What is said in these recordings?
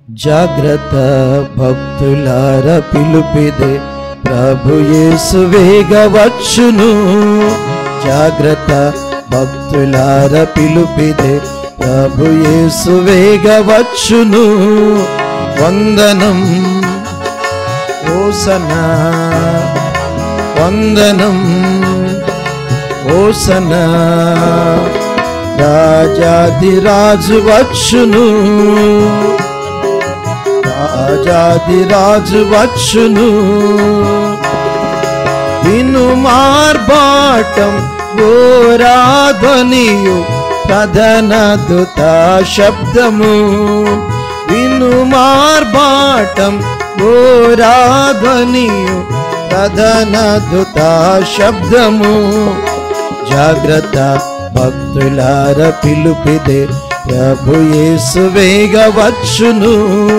జాగ్రత్త భక్తులార పిలుపిదే ప్రభు యేసు వేగవచ్చును జాగ్రత్త భక్తులార పిలుపిదే ప్రభు యేసు వేగవచ్చును వందనం ఓసనా వందనం ఓసనా రాజాదిరాజు వచ్చును రాజాదిరాజు వచ్చును విను మార్బాటం ఘోరాధ్వనియు ప్రధాన దుత శబ్దము విను మార్బాటం ఘోరాధ్వనియు ప్రధాన దుత శబ్దము జాగ్రత్త భక్తులార పిలుపిదే ప్రభు యేసు వేగవచ్చును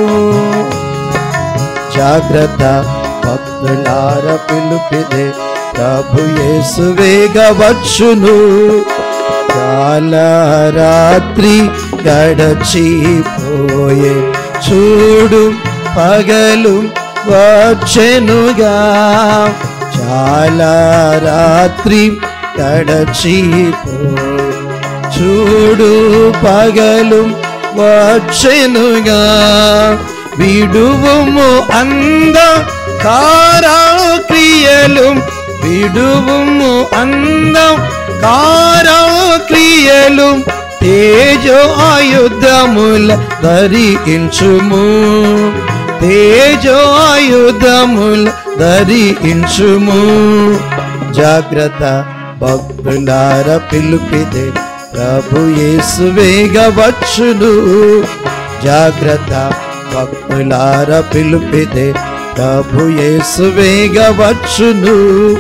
జాగ్రత్త భక్తులార పిలుపిదే ప్రభు యేసు వేగవచ్చును కాలరాత్రి గడచిపోయే చూడు పగలు వచ్చెనుగా చాలా రాత్రి గడచిపోయే చూడు పగలు వచ్చెనుగా విడువుము అంద క్రియలు విడువుము అందం క్రియలు తేజో ఆయుధముల ధరించుము తేజో ఆయుధముల ధరించుము జాగ్రత్త భక్తులార పిలుపిదే ప్రభు యేసు వేగవచ్చును జాగ్రత్త భక్తులార పిలుపిదే ప్రభు యేసు వేగవచ్చును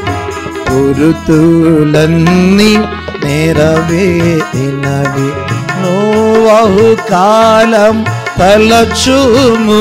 గురుతులన్నీ నెరవేరినవి నోవహు కాలం తలచుము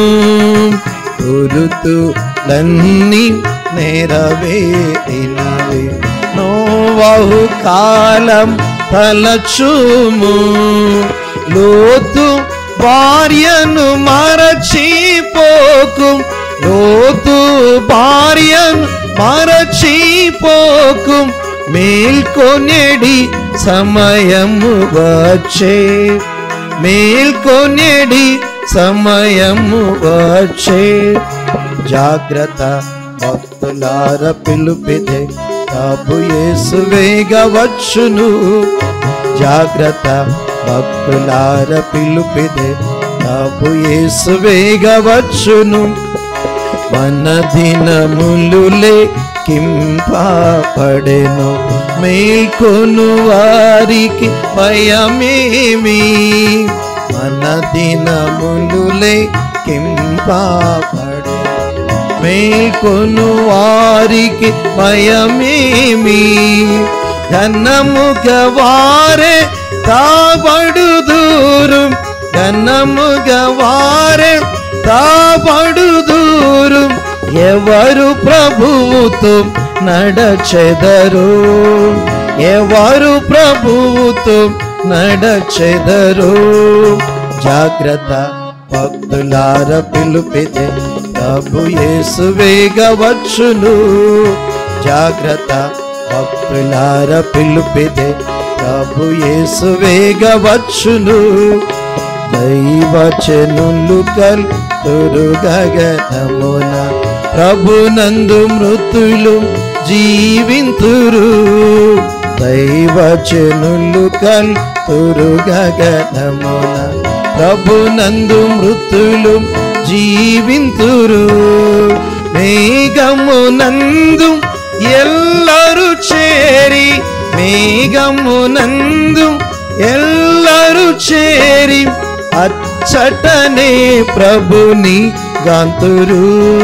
గురుతులన్నీ నెరవేరినవి నోవహు కాలం తలచుము లోతు భార్యను మరచిపోకు లోతు భార్యను మరచిపోకు మేల్కొనేడి సమయము వచ్చే మేల్కొనేడి సమయము వచ్చే జాగ్రత్త భక్తులార పిలుపిదే ప్రభు యేసు వేగవచ్చును జాగ్రత్త భక్తులార పిలుపిదే ప్రభు యేసు వేగవచ్చును మన దినములులే కింపడెను మేల్కొను వారికి భయమేమి మన దినములులే కింపడెను మేల్కొను వారికి భయమేమి ఘనముగ వారే తాబడు దూరం ఘనముగ వారే తాబడు దూరం ఎవరు ప్రభువుతో నడచెదరు ఎవరు ప్రభువుతో నడచెదరు జాగ్రత్త భక్తులార పిలుపితే ప్రభు యేసు వేగవచ్చును జాగ్రత్త భక్తులార పిలుపితే ప్రభు యేసు వేగవచ్చును దైవచనులు కల్తురు గగనమున ప్రభునందు మృతులు జీవింతురు దైవచనులు కల్తురు గగనమున ప్రభునందు మృతులు జీవింతురు మేఘమునందు ఎల్లరు చేరి మేఘమునందు ఎల్లరు చేరి అచ్చటనే ప్రభుని గాంతురు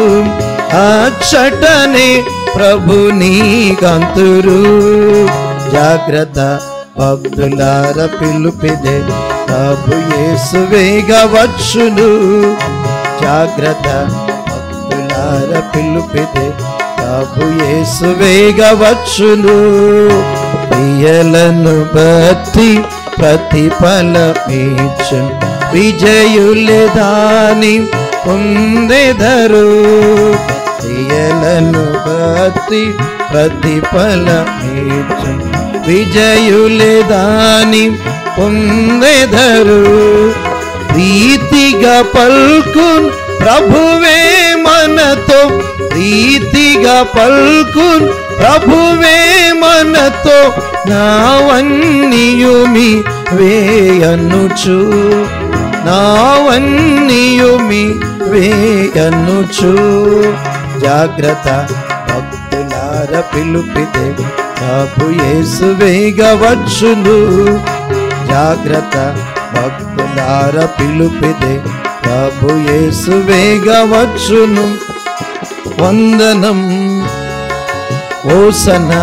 అచ్చటనే ప్రభుని గాంతురు జాగ్రత్త భక్తులార పిలుపిదే ప్రభు యేసు వేగవచ్చును జాగ్రత్త భక్తులార పిలుపిదే ప్రభు యేసు వేగవచ్చును ప్రియలను బట్టి ప్రతిఫలమీచు విజయులే దాని పొందెదరు క్రియలను బట్టి ప్రతిఫలమేచు విజయులే దాని పొందెదరు ప్రీతిగా పల్కున్ ప్రభువే మనతో ప్రీతిగా పల్కున్ ప్రభువే మనతో నావన్నీయుమి వేయనుచు నావన్నీయుమి వేయనుచు జాగ్రత్త భక్తులార పిలుపితే కాపు యేసు వేగవచ్చును జాగ్రత్త భక్తులార పిలుపితే కాపు యేసు వేగవచ్చును వందనం ఓసన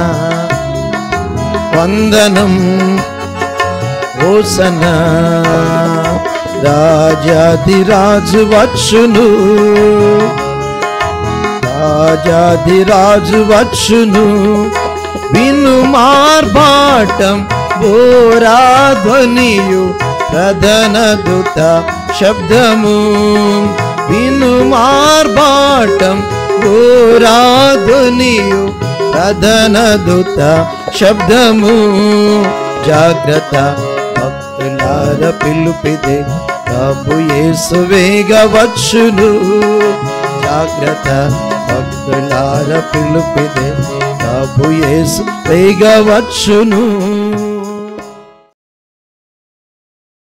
వందనం ఓసన రాజాదిరాజు వచ్చును రాజాదిరాజు వచ్చును విను మార్బాటం బోరాధ్వనియు ప్రధన దుత శబ్దము విను మార్బాటం బోరాధ్వనియు ప్రధన దుత శబ్దము జాగ్రత్త భక్తులార పిలుపిదే కాపు యేసు వేగవచ్చును జాగ్రత్త భక్తులార పిలుపిదే కాపు యేసు వేగవచ్చును